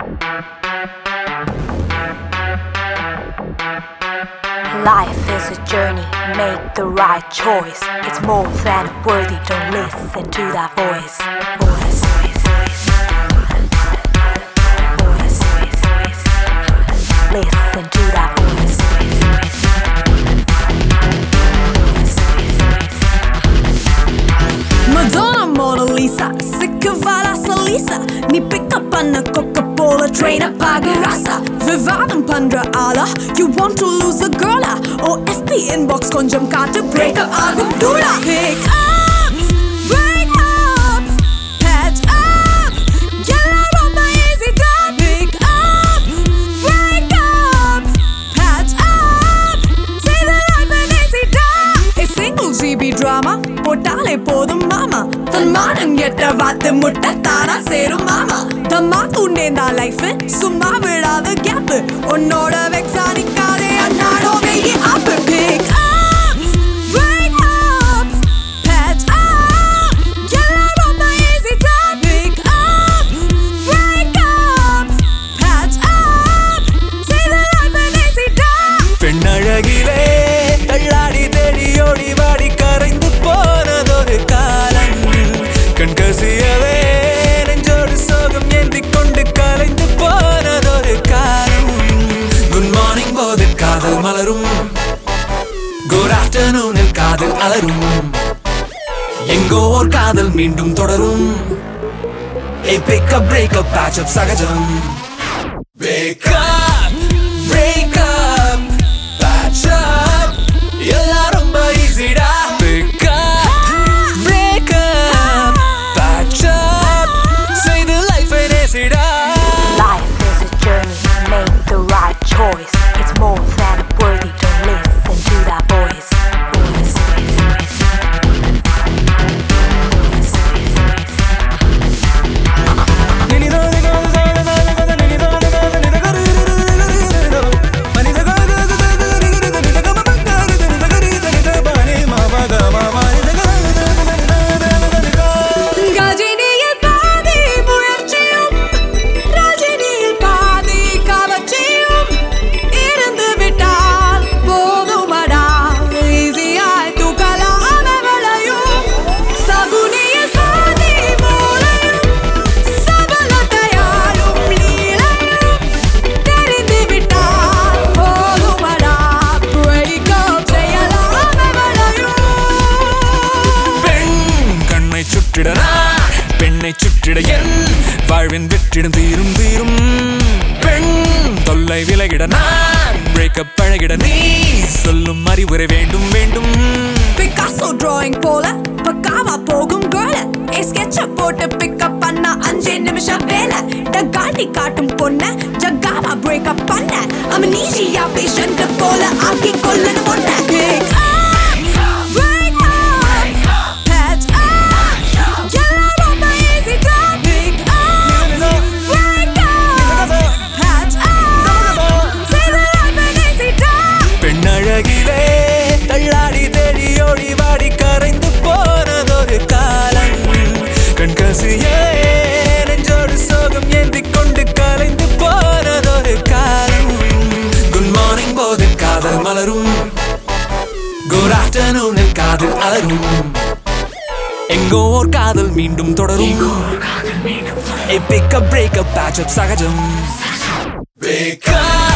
Life is a journey, make the right choice. It's more than worthy, don't listen to that voice. Voice. Voice. Listen to that voice. Madonna Mona Lisa சிக்கு வாராச Lisa நீ pickup பண்ண கொக்க போல ட்ரெயின பாக ராசா விவாதம் பண்ற ஆளா you want to lose a girl O FB inbox கொஞ்சம் காட்டு break up ஆகும் டூலா pick up break up patch up எல்லாம் ரொம்ப easy தான் pick up break up patch up say the life an easy தான் a single GB drama போட்டாலே போதும் மாமா தன் மானம் எட்ட வாத்து முட்டை தானா சேரும் மாமா தம்மா துண்டேந்தா லைஃப் சும்மா விழாத கேப் உன்னோட வெக்ஸானிக்காதே அண்ணாடோ வெயி ஆப்பு pick up break up patch up எல்லாம் ரொம்ப easy தான் pick up break up patch up say the life an easy தான் பெண்ணழகிலே தள்ளாடி தேடி ஓடி வாடி கரைந்து போனதொரு காலம் கண்கசியவே நெஞ்சோடு சோகம் ஏந்தி கொண்டு கலைந்து போனதொரு காலம் குட் மார்னிங் போது காதல் மலரும் குட் ஆஃப்டர்நூனில் காதல் அலரும் எங்கோ ஒரு காதல் மீண்டும் தொடரும் A pick up, break up, patch up, சகஜம் Wake up, break up, patch up எல்லாம் ரொம்ப ஈஸிடா Pick up, break up, patch up செய்து life I நேசிடா Life is a journey, make the right choice. It's more than worthy, don't listen to that voice. Voice. கஜினியில் பாதி முயற்சியும் ரஜினியில் பாதி கவர்ச்சியும் இருந்து விட்டால் போதுமடா ஈஸியாய் தூக்கலாம் அவளையும் சகுனியில் பாதி மூளையும் சபலத்தையாலும் லீலையும் தெரிந்து விட்டால் போதுமடா break up செய்யலாம் அவளையும் பெண் கண்ணை சுற்றிடனா பெண்ணை சுற்றிட என் வாழ்வின் வெற்றிடம் தீரும் தீரும் பெண் தொல்லை விலகிட நான் பிரேக்கப் பழகிட நீ சொல்லும் அறிவுரை வேண்டும் வேண்டும் பிகாசோ டிராயிங் போல பக்காவா போகும் கேர்ள ஏ ஸ்கெட்ச போட்டு பிக்கப் பண்ண அஞ்சே நிமிஷம் வேலை டக்காட்டி காட்டும் பொண்ண ஜக்காவா பிரேக்கப் பண்ண அமனீஷியா பேஷண்ட் போல ஆக்கி கொல்லணும் ஒன்ன Pick up, break up, patch up. எல்லாம் ரொம்ப easy தான். Pick up, break up, patch up. Say the life an easy தான். பெண்ணழகிலே தள்ளாடி தேடி ஓடி வாடி கரைந்து போனதொரு காலம் கண்கசியே நெஞ்சோடு சோகம் ஏந்தி கொண்டு கலைந்து போனதொரு காலம் குட் மார்னிங் போது காதல் மலரும் குட் ஆஃப்டர்நூனில் காதல் அலரும் எங்கோ ஒரு காதல் மீண்டும் தொடரும் A pick up break up patch up சகஜம் Wake up